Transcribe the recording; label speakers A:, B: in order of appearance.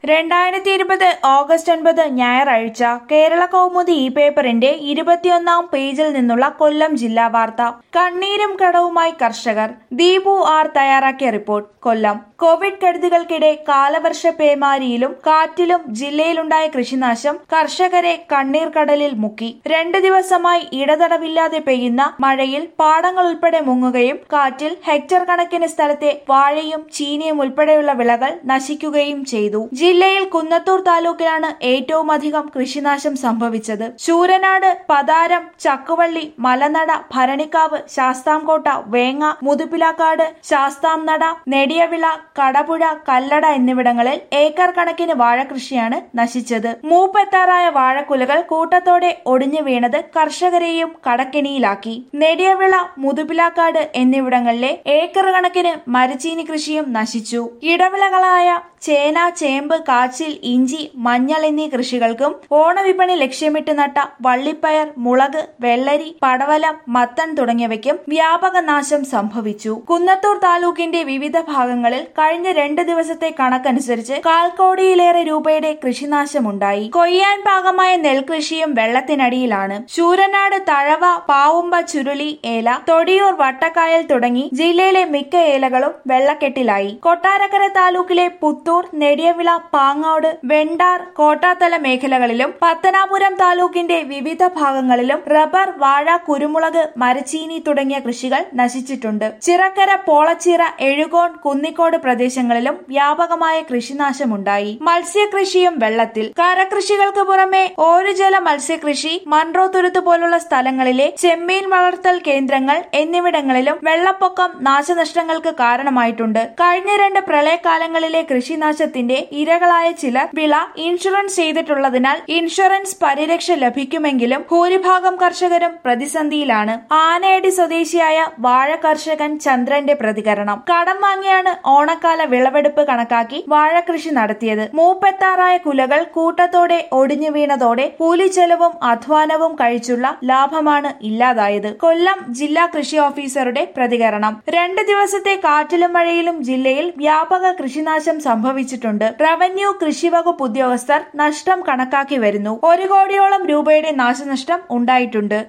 A: രണ്ടായിരത്തി ഇരുപത് ഓഗസ്റ്റ് ഒൻപത് ഞായറാഴ്ച കേരള കൗമുദി ഈ പേപ്പറിന്റെ ഇരുപത്തിയൊന്നാം പേജിൽ നിന്നുള്ള കൊല്ലം ജില്ലാ വാർത്ത കണ്ണീരും കടവുമായി കർഷകർ ദീപു ആർ തയ്യാറാക്കിയ റിപ്പോർട്ട് കൊല്ലം കോവിഡ് കെടുതികൾക്കിടെ കാലവർഷ പേമാരിയിലും കാറ്റിലും ജില്ലയിലുണ്ടായ കൃഷിനാശം കർഷകരെ കണ്ണീർ കടലിൽ മുക്കി രണ്ട് ദിവസമായി ഇടതടവില്ലാതെ പെയ്യുന്ന മഴയിൽ പാടങ്ങൾ ഉൾപ്പെടെ മുങ്ങുകയും കാറ്റിൽ ഹെക്ടർ കണക്കിന് സ്ഥലത്തെ വാഴയും ചീനിയും ഉൾപ്പെടെയുള്ള വിളകൾ നശിക്കുകയും ചെയ്തു ജില്ലയിൽ കുന്നത്തൂർ താലൂക്കിലാണ് ഏറ്റവും അധികം കൃഷിനാശം സംഭവിച്ചത് ശൂരനാട് പതാരം ചക്കുവള്ളി മലനട ഭരണിക്കാവ് ശാസ്താംകോട്ട വേങ്ങ മുതുപ്പിലാക്കാട് ശാസ്താംനട നെടിയവിള കടപുഴ കല്ലട എന്നിവിടങ്ങളിൽ ഏക്കർ കണക്കിന് വാഴകൃഷിയാണ് നശിച്ചത് മൂപ്പെത്താറായ വാഴക്കുലകൾ കൂട്ടത്തോടെ ഒടിഞ്ഞു വീണത് കർഷകരെയും കടക്കെണിയിലാക്കി നെടിയവിള മുതുപിലാക്കാട് എന്നിവിടങ്ങളിലെ ഏക്കർ കണക്കിന് മരച്ചീനി കൃഷിയും നശിച്ചു ഇടവിളകളായ ചേന ചേമ്പ് കാച്ചിൽ ഇഞ്ചി മഞ്ഞൾ എന്നീ കൃഷികൾക്കും ഓണവിപണി ലക്ഷ്യമിട്ട് നട്ട വള്ളിപ്പയർ മുളക് വെള്ളരി പടവലം മത്തൻ തുടങ്ങിയവയ്ക്കും വ്യാപക നാശം സംഭവിച്ചു കുന്നത്തൂർ താലൂക്കിന്റെ വിവിധ ഭാഗങ്ങളിൽ കഴിഞ്ഞ രണ്ട് ദിവസത്തെ കണക്കനുസരിച്ച് കാൽക്കോടിയിലേറെ രൂപയുടെ കൃഷിനാശമുണ്ടായി കൊയ്യാൻ പാകമായ നെൽകൃഷിയും വെള്ളത്തിനടിയിലാണ് ശൂരനാട് തഴവ പാവുമ്പ ചുരുളി ഏല തൊടിയൂർ വട്ടക്കായൽ തുടങ്ങി ജില്ലയിലെ മിക്ക ഏലകളും വെള്ളക്കെട്ടിലായി കൊട്ടാരക്കര താലൂക്കിലെ പുത്തൂർ നെടിയവിള പാങ്ങോട് വെണ്ടാർ കോട്ടാത്തല മേഖലകളിലും പത്തനാപുരം താലൂക്കിന്റെ വിവിധ ഭാഗങ്ങളിലും റബ്ബർ വാഴ കുരുമുളക് മരച്ചീനി തുടങ്ങിയ കൃഷികൾ നശിച്ചിട്ടുണ്ട് ചിറക്കര പോളച്ചിറ എഴുകോൺ കുന്നിക്കോട് പ്രദേശങ്ങളിലും വ്യാപകമായ കൃഷിനാശമുണ്ടായി മത്സ്യകൃഷിയും വെള്ളത്തിൽ കരകൃഷികൾക്ക് പുറമെ ഓരുജല മത്സ്യകൃഷി മൺറോ തുരുത്ത് പോലുള്ള സ്ഥലങ്ങളിലെ ചെമ്മീൻ വളർത്തൽ കേന്ദ്രങ്ങൾ എന്നിവിടങ്ങളിലും വെള്ളപ്പൊക്കം നാശനഷ്ടങ്ങൾക്ക് കാരണമായിട്ടുണ്ട് കഴിഞ്ഞ രണ്ട് പ്രളയകാലങ്ങളിലെ കൃഷിനാശത്തിന്റെ ഇരകളായ ചിലർ വിള ഇൻഷുറൻസ് ചെയ്തിട്ടുള്ളതിനാൽ ഇൻഷുറൻസ് പരിരക്ഷ ലഭിക്കുമെങ്കിലും ഭൂരിഭാഗം കർഷകരും പ്രതിസന്ധിയിലാണ് ആനയടി സ്വദേശിയായ വാഴ കർഷകൻ ചന്ദ്രന്റെ പ്രതികരണം കടം വാങ്ങിയാണ് ഓണക്കാല വിളവെടുപ്പ് കണക്കാക്കി വാഴ കൃഷി നടത്തിയത് മൂപ്പെത്താറായ കുലകൾ കൂട്ടത്തോടെ ഒടിഞ്ഞു വീണതോടെ കൂലിച്ചെലവും അധ്വാനവും കഴിച്ചുള്ള ലാഭമാണ് ഇല്ലാതായത് കൊല്ലം ജില്ലാ കൃഷി ഓഫീസറുടെ പ്രതികരണം രണ്ട് ദിവസത്തെ കാറ്റിലും മഴയിലും ജില്ലയിൽ വ്യാപക കൃഷിനാശം സംഭവിച്ചിട്ടുണ്ട് റവന്യൂ കൃഷി വകുപ്പ് ഉദ്യോഗസ്ഥർ നഷ്ടം കണക്കാക്കി വരുന്നു ഒരു കോടിയോളം രൂപയുടെ നാശനഷ്ടം ഉണ്ടായിട്ടുണ്ട്